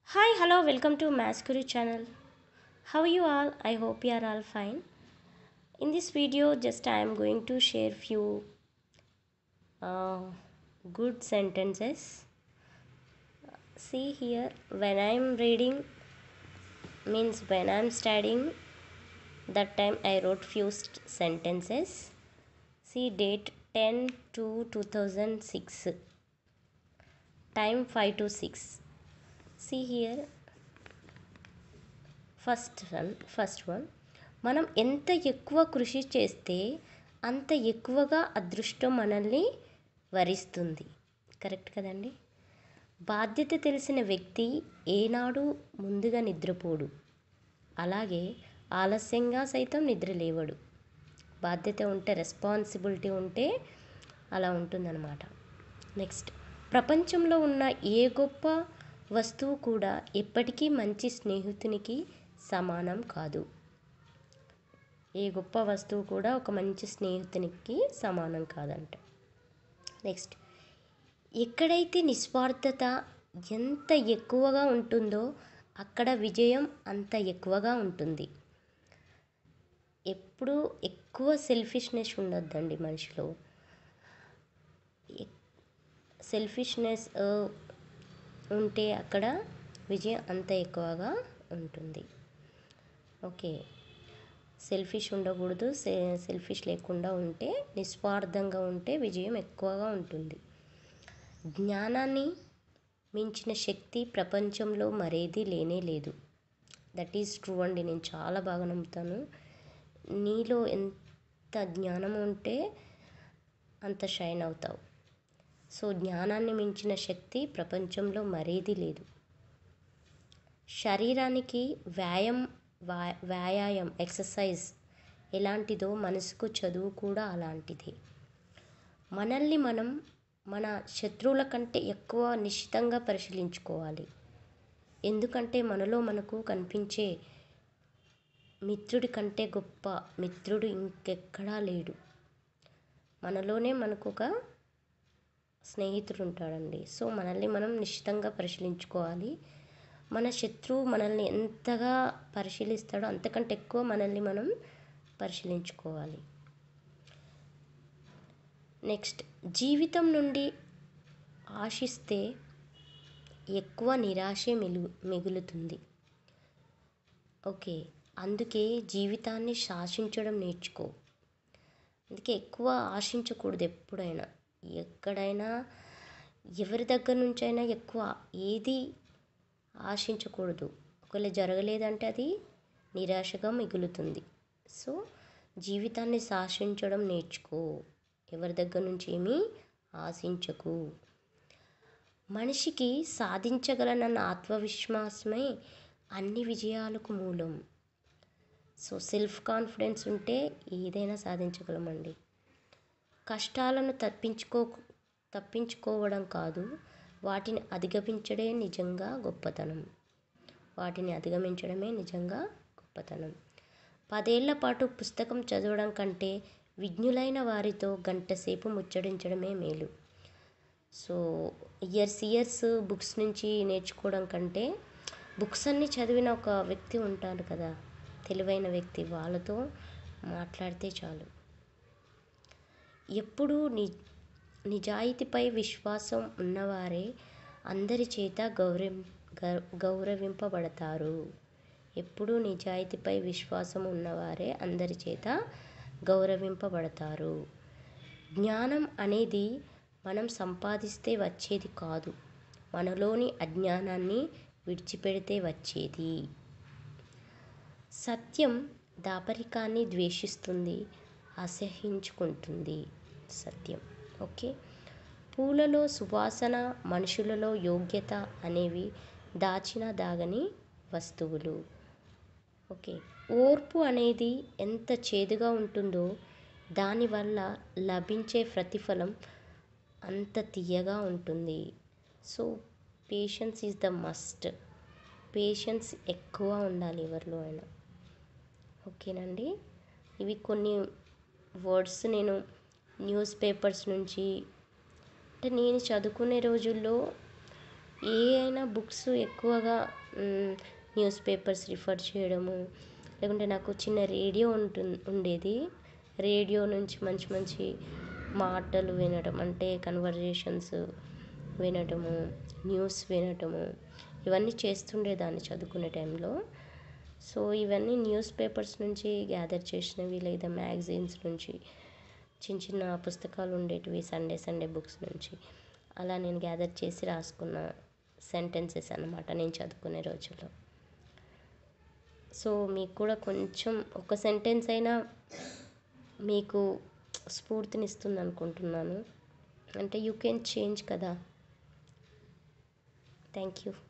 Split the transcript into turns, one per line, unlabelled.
Hi, hello, welcome to Mascuri channel. How are you all? I hope you are all fine. In this video, just I am going to share few uh, good sentences. See here, when I am reading, means when I am studying, that time I wrote few st- sentences. See date 10 to 2006. Time 5 to 6. See here, first one first one మనం ఎంత ఎక్కువ కృషి చేస్తే అంత ఎక్కువగా అదృష్టం మనల్ని వరిస్తుంది కరెక్ట్ కదండి బాధ్యత తెలిసిన వ్యక్తి ఏనాడు ముందుగా నిద్రపోడు అలాగే ఆలస్యంగా సైతం నిద్ర లేవడు బాధ్యత ఉంటే రెస్పాన్సిబిలిటీ ఉంటే అలా ఉంటుందన్నమాట నెక్స్ట్ ప్రపంచంలో ఉన్న ఏ గొప్ప వస్తువు కూడా ఎప్పటికీ మంచి స్నేహితునికి సమానం కాదు ఏ గొప్ప వస్తువు కూడా ఒక మంచి స్నేహితునికి సమానం కాదంట నెక్స్ట్ ఎక్కడైతే నిస్వార్థత ఎంత ఎక్కువగా ఉంటుందో అక్కడ విజయం అంత ఎక్కువగా ఉంటుంది ఎప్పుడు ఎక్కువ సెల్ఫిష్నెస్ ఉండొద్దండి మనిషిలో సెల్ఫిష్నెస్ ఉంటే అక్కడ విజయం అంత ఎక్కువగా ఉంటుంది ఓకే సెల్ఫిష్ ఉండకూడదు సెల్ఫిష్ లేకుండా ఉంటే నిస్వార్థంగా ఉంటే విజయం ఎక్కువగా ఉంటుంది జ్ఞానాన్ని మించిన శక్తి ప్రపంచంలో మరేది లేనే లేదు దట్ ఈజ్ ట్రూ అండి నేను చాలా బాగా నమ్ముతాను నీలో ఎంత జ్ఞానం ఉంటే అంత షైన్ అవుతావు సో జ్ఞానాన్ని మించిన శక్తి ప్రపంచంలో మరేది లేదు శరీరానికి వ్యాయామం వ్యా వ్యాయామం ఎక్సర్సైజ్ ఎలాంటిదో మనసుకు చదువు కూడా అలాంటిదే మనల్ని మనం మన శత్రువుల కంటే ఎక్కువ నిశ్చితంగా పరిశీలించుకోవాలి ఎందుకంటే మనలో మనకు కనిపించే మిత్రుడి కంటే గొప్ప మిత్రుడు ఇంకెక్కడా లేడు మనలోనే మనకు ఒక స్నేహితుడు ఉంటాడండి సో మనల్ని మనం నిశ్చితంగా పరిశీలించుకోవాలి మన శత్రువు మనల్ని ఎంతగా పరిశీలిస్తాడో అంతకంటే ఎక్కువ మనల్ని మనం పరిశీలించుకోవాలి నెక్స్ట్ జీవితం నుండి ఆశిస్తే ఎక్కువ నిరాశే మిలు మిగులుతుంది ఓకే అందుకే జీవితాన్ని శాసించడం నేర్చుకో అందుకే ఎక్కువ ఆశించకూడదు ఎప్పుడైనా ఎక్కడైనా ఎవరి దగ్గర నుంచైనా ఎక్కువ ఏది ఆశించకూడదు ఒకవేళ జరగలేదంటే అది నిరాశగా మిగులుతుంది సో జీవితాన్ని శాసించడం నేర్చుకో ఎవరి దగ్గర నుంచి ఏమీ ఆశించకు మనిషికి సాధించగలనన్న ఆత్మవిశ్వాసమే అన్ని విజయాలకు మూలం సో సెల్ఫ్ కాన్ఫిడెన్స్ ఉంటే ఏదైనా సాధించగలమండి కష్టాలను తప్పించుకో తప్పించుకోవడం కాదు వాటిని అధిగమించడే నిజంగా గొప్పతనం వాటిని అధిగమించడమే నిజంగా గొప్పతనం పదేళ్ల పాటు పుస్తకం చదవడం కంటే విజ్ఞులైన వారితో గంట సేపు ముచ్చడించడమే మేలు సో ఇయర్స్ ఇయర్స్ బుక్స్ నుంచి నేర్చుకోవడం కంటే బుక్స్ అన్నీ చదివిన ఒక వ్యక్తి ఉంటారు కదా తెలివైన వ్యక్తి వాళ్ళతో మాట్లాడితే చాలు ఎప్పుడూ ని నిజాయితీపై విశ్వాసం ఉన్నవారే అందరి చేత గౌరవం గౌరవింపబడతారు ఎప్పుడూ నిజాయితీపై విశ్వాసం ఉన్నవారే అందరి చేత గౌరవింపబడతారు జ్ఞానం అనేది మనం సంపాదిస్తే వచ్చేది కాదు మనలోని అజ్ఞానాన్ని విడిచిపెడితే వచ్చేది సత్యం దాపరికాన్ని ద్వేషిస్తుంది అసహించుకుంటుంది సత్యం ఓకే పూలలో సువాసన మనుషులలో యోగ్యత అనేవి దాచిన దాగని వస్తువులు ఓకే ఓర్పు అనేది ఎంత చేదుగా ఉంటుందో దానివల్ల లభించే ప్రతిఫలం అంత తీయగా ఉంటుంది so patience is the must patience ఎక్కువ ఉండాలి ఎవరిలో అయినా ఓకేనండి ఇవి కొన్ని వర్డ్స్ నేను న్యూస్ పేపర్స్ నుంచి అంటే నేను చదువుకునే రోజుల్లో ఏ అయినా బుక్స్ ఎక్కువగా న్యూస్ పేపర్స్ రిఫర్ చేయడము లేకుంటే నాకు చిన్న రేడియో ఉంటు ఉండేది రేడియో నుంచి మంచి మంచి మాటలు వినడం అంటే కన్వర్జేషన్స్ వినటము న్యూస్ వినటము ఇవన్నీ చేస్తుండేదాన్ని చదువుకునే టైంలో సో ఇవన్నీ న్యూస్ పేపర్స్ నుంచి గ్యాదర్ చేసినవి లేదా మ్యాగజైన్స్ నుంచి చిన్న చిన్న పుస్తకాలు ఉండేటివి సండే సండే బుక్స్ నుంచి అలా నేను గ్యాదర్ చేసి రాసుకున్న సెంటెన్సెస్ అనమాట నేను చదువుకునే రోజుల్లో సో మీకు కూడా కొంచెం ఒక సెంటెన్స్ అయినా మీకు స్ఫూర్తినిస్తుంది అనుకుంటున్నాను అంటే యూ కెన్ చేంజ్ కదా థ్యాంక్ యూ